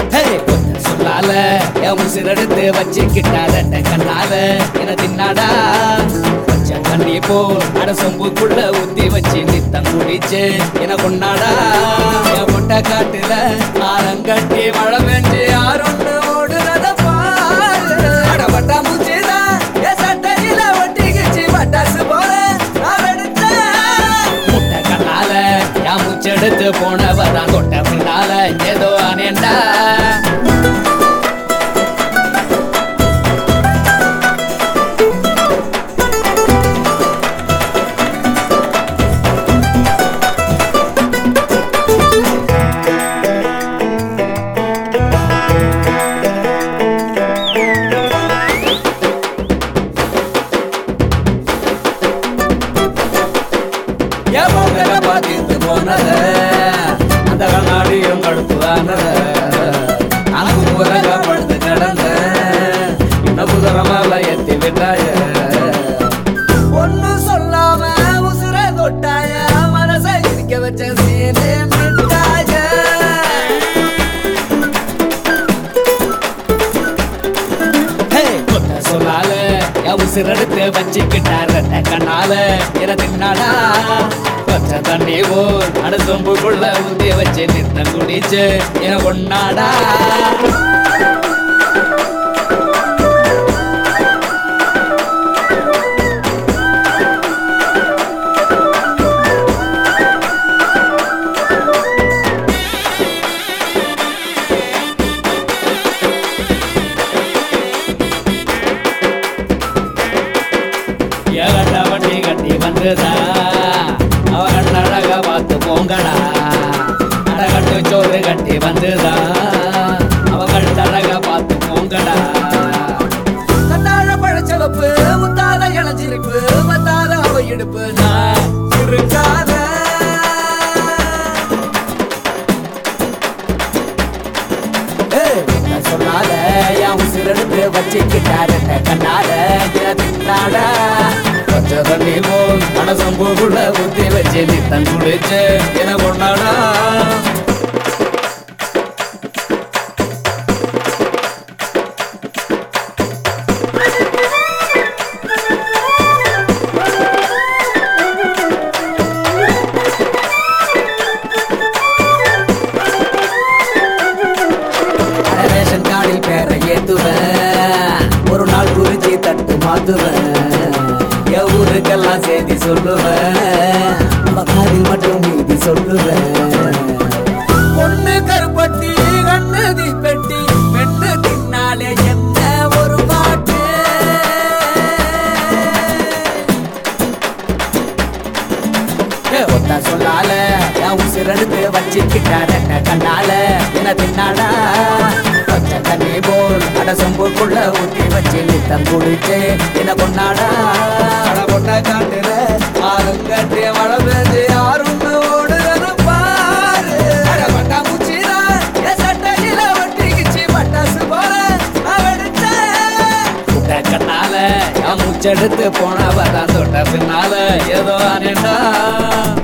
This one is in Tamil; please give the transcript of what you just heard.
ஹே, ஒத்த சொல்லால என் உசிரெடுத்து வச்சுக்கிட்டாத கண்ணால என தின்னாடா பச்சை தண்ணி போல் அட சொம்புக்குள்ள ஊத்தி வச்சு நித்தம் குடிச்சு என கொண்டாடா என் முட்டை காட்டுல ஆரங்கட்டி மழை பெஞ்சு யாரொன்னு ஓடுறத பாரு அட பட்டா மூச்சுதான் என் சட்டையில ஒட்டிக்கிச்சு பட்டாசு போல நான் வெடிச்சேன் முட்டை கண்ணால என் மூச்செடுத்து போனவதான் தொட்ட பின்னால ஏதோ அனேண்டா என் மூக்கல பாத்திட்டு போனத அந்த கண்ணாடியும் கடுப்புதானத அனகு முறங்க படுத்து கிடந்த இன்னும் குதிரமால எத்தி விட்டாய ஒன்னும் சொல்லாம உசுர தொட்டாய மனசை இருக்க வச்ச சீனே மிட்டாய ஹே, கொத்த சொல்லால என் உசிரெடுத்து வச்சுக்கிட்டார கண்ணால என தின்னாடா பச்சை தண்ணி போல் அடுத்தொம்புக்குள்ள ஊத்தி வச்சு நித்தம் குடிச்சு என கொண்டாடா ஏகட்ட வண்டி கட்டி வந்துதா அவ கண்ணழக பார்த்து போங்கடா அடகட்டு சோறு கட்டி வந்துதா அவ கண்ணழக பார்த்து போங்கடா கண்ணாழ பழச்சவப்பு முத்தாத இளஞ்சிருப்பு வந்தாத அவ இடுப்பு நான் இருக்காத நான் சொன்னால என் உசிரெடுத்து வச்சுக்கிட்டாரு கண்ணால தின்னாட பச்சை தண்ணி போல் மனசம்பூக்குள்ள ஊத்தி வச்சு நித்தம் குடிச்சு என கொண்டாடா அட ரேஷன் கார்டில் பேரை ஏத்துவேன் ஒரு நாள் குறிச்சி தட்டு மாத்துவேன் என் ஊருக்கெல்லாம் செய்தி சொல்லுவேன் நம்ம காதில் மட்டும் நீதி சொல்லுவேன் பொண்ணு கருப்பட்டி கண்ணு தீப்பெட்டி பெண்ணு தின்னாலே என்ன ஒரு பாட்டு ஏ, ஒத்தா சொல்லால என் உசிரெடுத்து வச்சுக்கிட்டார கண்ணால என்ன தின்னாடா பச்சை தண்ணி போல் அட சொம்புக்குள்ள ஊத்தி வச்சு நித்தம் குடிச்சு என்ன கொண்டாடா அட கொண்ட காட்டுல ஆறுங்கட்டிய மழை பெஞ்சு யாருன்னு ஓடுறது பாரு அட பட்டா மூச்சிரா என் சட்டையில ஒட்டிக்கிச்சு பட்டாசு போல நான் வெடிச்சேன் முட்டை கண்ணால என் மூச்செடுத்து போனவ தான் தொட்ட பின்னால ஏதோ அனேண்டா